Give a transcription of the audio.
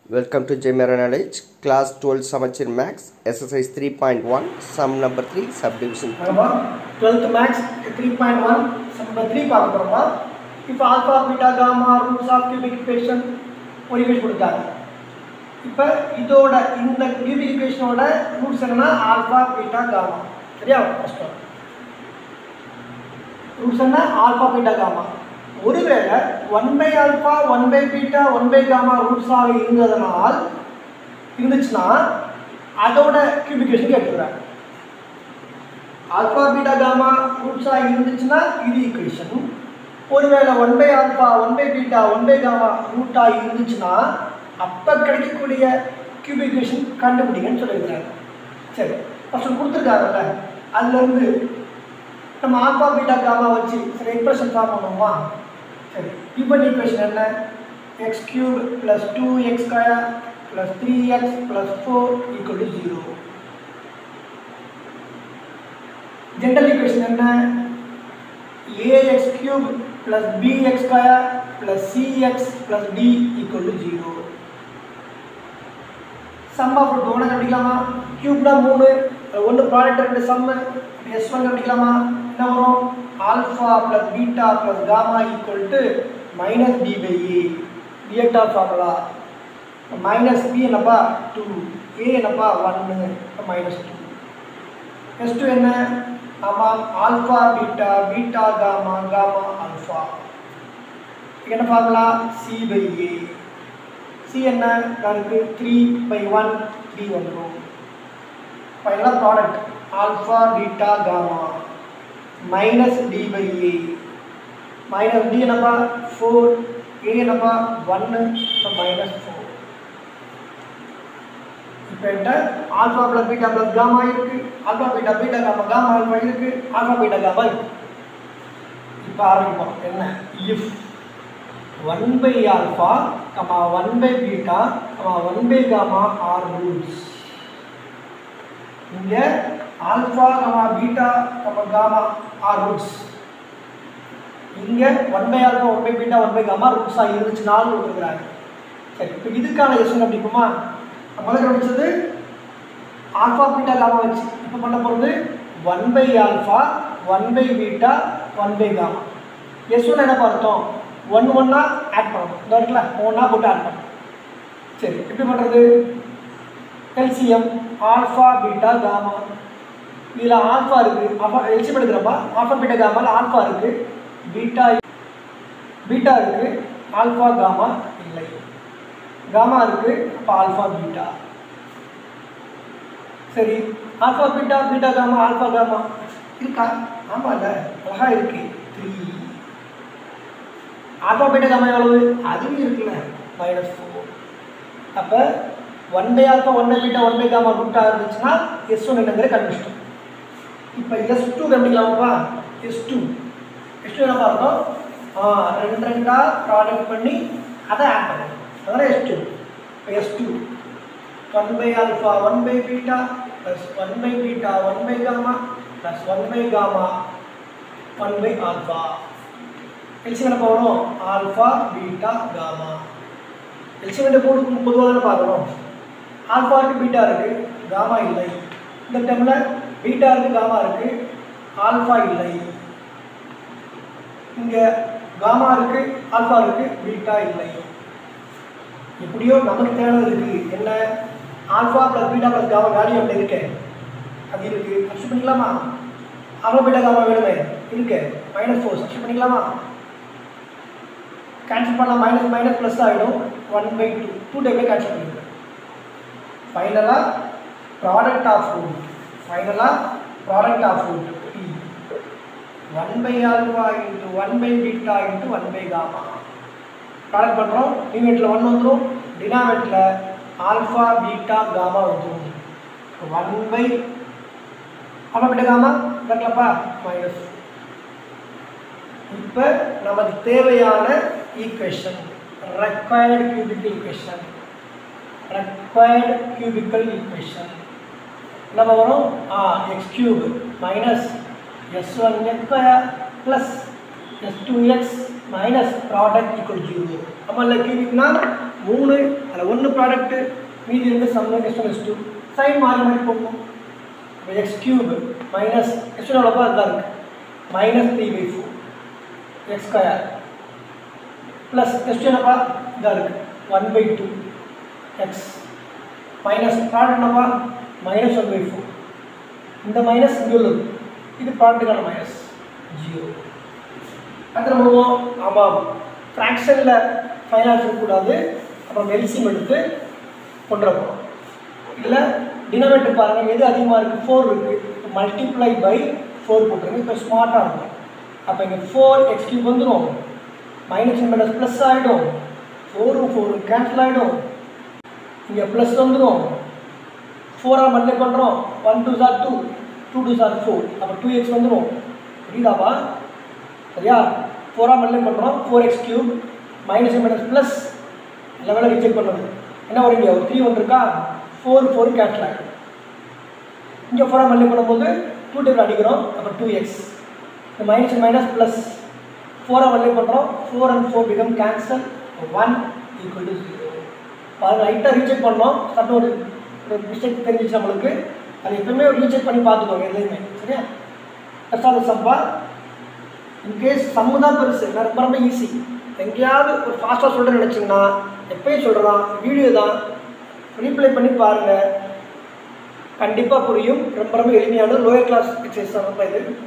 Welcome to Jemera Knowledge, Class 12 Samachir Max, Exercise 3.1, Sum number 3, Subdivision 2. நம்ம twelfth maths three point one number three பார்க்க போகிறோமா இப்போ alpha beta gamma roots of cubic equation ஒரு equation கொடுத்தாங்க இப்போ இதோட இந்த கியூபிக் இக்குவேஷனோட ரூட்ஸ் என்னன்னா ஆல்ஃபா பீட்டா காமா சரியா ஃபர்ஸ்ட் ரூட்ஸ் என்ன ஆல்ஃபா பீட்டா காமா ஒருவேளை one by alpha one by beta one by gamma ரூட்ஸாக இருந்ததனால் இருந்துச்சுன்னா அதோட கியூபிக் இக்குவேஷன் கேட்டுக்கிறாங்க ஆல்ஃபா பீட்டா காமா ரூட்ஸாக இருந்துச்சுன்னா இது ஈக்குவேஷன் ஒருவேளை one by alpha one by beta one by gamma ரூட்டாக இருந்துச்சுன்னா அப்போ கிடைக்கக்கூடிய கியூபிக் ஈக்குவேஷன் கண்டுபிடிங்கன்னு சொல்லியிருக்கிறாங்க சரி ஃபஸ்ட்டு கொடுத்துருக்காங்கல்ல அதுலேருந்து நம்ம ஆல்ஃபா பீட்டா காமா வச்சு சரி எக்ஸ்பிரஷன் ஃபார்ம் பண்ணுவோமா சரி இப்போ ஈக்குவேஷன் என்ன x cube plus two x square plus three x plus four equal to zero general equation என்ன a x cube plus b x square plus c x plus d equal to zero sum of two ஒன்று கண்டுபிடிக்கலாமா கியூப்னா மூணு ஒன்று product ரெண்டு sum S one கண்டுபிடிக்கலாமா என்ன வரும் alpha plus beta plus gamma equal to minus d by a பிஎட்டா ஃபார்முலா மைனஸ் பி என்னப்பா டூ ஏ என்னப்பா ஒன்று மைனஸ் டூ நெக்ஸ்ட் என்ன ஆமாம் alpha beta beta gamma gamma alpha என்ன formula c by a c என்ன நமக்கு த்ரீ பை ஒன் த்ரீ வந்துடும் ஃபைனலாக product alpha beta gamma minus d by a minus d என்னப்பா ஃபோர் ஏ என்னப்பா ஒன்று மைனஸ் ஃபோர் இப்போ என்கிட்ட alpha plus beta plus gamma இருக்கு alpha beta beta gamma gamma alpha இருக்கு ஆல்ஃபா பீட்டா காமா இருக்கு இப்போ ஆரம்பிப்போம் என்ன if one by alpha comma one by beta comma one by gamma are roots இங்கே alpha comma beta comma gamma are roots இங்கே one by alpha one by beta one by gamma ரூல்ஸாக இருந்துச்சு நாலு கொடுக்குறாங்க சரி இப்போ இதுக்கான எஸ் அப்படிக்குமா முதல்ல கண்டுபிடிச்சது ஆல்ஃபா பீட்டா காமா வச்சு இப்போ பண்ண போகிறது one by alpha one by beta one by gamma S one என்ன பார்த்தோம் ஒன் ஒன்றா ஆட் பண்ணணும் இந்த இருக்குல்ல ஒன்றா போட்டு ஆட் பண்ணணும் சரி எப்படி பண்ணுறது எல்சிஎம் ஆல்ஃபா பீட்டா காமா இதில் ஆல்ஃபா இருக்குது ஆல்ஃபா எல்சிஎம் எடுக்கிறப்பா ஆல்ஃபா பீட்டா காமாவில் ஆல்ஃபா இருக்குது பீட்டா பீட்டா இருக்குது ஆல்ஃபா காமா இல்லை காமா இருக்குது அப்போ ஆல்ஃபா பீட்டா சரி alpha beta beta gamma alpha gamma இருக்கா ஆமாம் இல்லை அழகாக இருக்கு த்ரீ ஆல்ஃபா பீட்டா காமா எவ்வளவு அதுவும் இருக்குல்ல மைனஸ் ஃபோர் அப்போ one by alpha one by beta one by gamma ரூட்டாக இருந்துச்சுன்னா எஸ் ஒன் என்னங்கிற கண்டுபிடிச்சிட்டோம் இப்போ எஸ் டூ கண்டுபிடிக்கலாமாப்பா எஸ் டூ எஸ் டூ என்ன பார்த்தோம் ரெண்டு ரெண்டாக ப்ராடக்ட் பண்ணி அதை ஆட் பண்ணணும் அதனால் S two S two one by alpha one by beta plus one by beta one by gamma plus one by gamma one by alpha LCM என்ன போகணும் ஆல்ஃபா பீட்டா காமா எல்சிஎம் போட்டு பொதுவாக தானே பார்க்கணும் ஆல்ஃபா இருக்குது beta இருக்குது gamma இல்லை இந்த டைமில் பீட்டா இருக்குது காமா இருக்குது ஆல்ஃபா இல்லை இங்கே காமா இருக்குது ஆல்ஃபா இருக்குது பீட்டா இல்லை எப்படியோ நமக்கு தேவை இருக்குது என்ன alpha plus beta plus gamma value அப்படி இருக்கு அது இருக்குது சப்ஸ்ட் பண்ணிக்கலாமா ஆல்ஃபா பீட்டா காமா வேணுமே இருக்கு மைனஸ் ஃபோர் சப்ஸ்ட் பண்ணிக்கலாமா கேன்சல் பண்ணால் மைனஸ் மைனஸ் ப்ளஸ் ஆகிடும் ஒன் பை டூ டூ டைமில் கேன்சல் பண்ணிடுங்க ஃபைனலாக ப்ராடக்ட் ஆஃப் ரூட் ஃபைனலாக product of root P one by alpha into one by beta into one by gamma product பண்ணுறோம் நியூமேட்டில் ஒன் வந்துடும் டினாமேட்டில் ஆல்ஃபா பீட்டா காமா வந்துடும் one by alpha beta gamma இருக்கலப்பா மைனஸ் இப்போ நமக்கு தேவையான equation required cubical equation required cubical equation என்ன வரும் ஆ x cube minus S one X plus S two x minus product equal zero ஆமாம் இல்லை கியூபிக்னா மூணு அதில் ஒன்று ப்ராடக்ட்டு மீதி ரெண்டு sum S one S two sign மாறி மாறி போகும் இப்போ x cube minus S one எவ்வளோப்பா அதுதான் இருக்குது minus three by four x square plus S two என்னப்பா இதாக இருக்குது one by two x minus product என்னப்பா மைனஸ் ஒன் பை ஃபோர் இந்த மைனஸ் இங்கே உள்ளது இது ப்ராடக்ட்டுக்கான மைனஸ் ஜீரோ அடுத்து நம்ம பண்ணுவோம் ஆமாம் ஃப்ராக்ஷனில் ஃபைனான்ஸ் இருக்கக்கூடாது அப்புறம் எல்சியம் எடுத்து கொண்டு வர போகிறோம் இதில் டினாமேட்டர் பாருங்கள் எது அதிகமாக இருக்குது ஃபோர் இருக்குது மல்டிப்ளை பை ஃபோர் போட்டுருங்க இப்போ ஸ்மார்ட்டாக இருக்கும் அப்போ இங்கே ஃபோர் எக்ஸ் கியூப் வந்துடும் மைனஸ் மைனஸ் ப்ளஸ் ஆகிடும் ஃபோரும் ஃபோரும் கேன்சல் ஆகிடும் இங்கே ப்ளஸ் வந்துடும் ஃபோராக மல்டிப்ளை பண்ணுறோம் ஒன் டூ சார் டூ டூ டூ சார் ஃபோர் அப்போ டூ எக்ஸ் வந்துடும் புரியுதாப்பா சரியா ஃபோராக மல்டிப்ளை பண்ணுறோம் four x cube minus minus plus லெவலில் ரிஜெக்ட் பண்ணணும் என்ன வரும் இங்கே ஒரு த்ரீ ஒன் இருக்கா ஃபோர் ஃபோர் கேன்சல் ஆகிடும் இங்கே ஃபோராக மல்டிப்ளை பண்ணும்போது டூ டேபிள் அடிக்கிறோம் அப்போ டூ எக்ஸ் இந்த மைனஸ் மைனஸ் ப்ளஸ் ஃபோராக மல்டிப்ளை பண்ணுறோம் four and four become cancel one equal to zero பாருங்க லைட்டாக ரீசெக் பண்ணோம் சட்டம் ஒரு ஒரு மிஸ்டேக் தெரிஞ்சிச்சு நம்மளுக்கு அது எப்பவுமே ரீசெக் பண்ணி பார்த்துக்கோங்க எதுலையுமே சரியா ஃபஸ்ட்டாக சம்பா இன்கேஸ் சம்மு தான் பெருசு நான் ரொம்ப ரொம்ப ஈஸி எங்கேயாவது ஒரு ஃபாஸ்ட்டாக சொல்கிறேன்னு நினச்சிங்கன்னா எப்பயும் சொல்கிறதான் வீடியோ தான் ரீப்ளை பண்ணி பாருங்கள் கண்டிப்பாக புரியும் ரொம்ப ரொம்ப எளிமையான லோயர் கிளாஸ் எக்ஸசைஸ் தான் ரொம்ப இது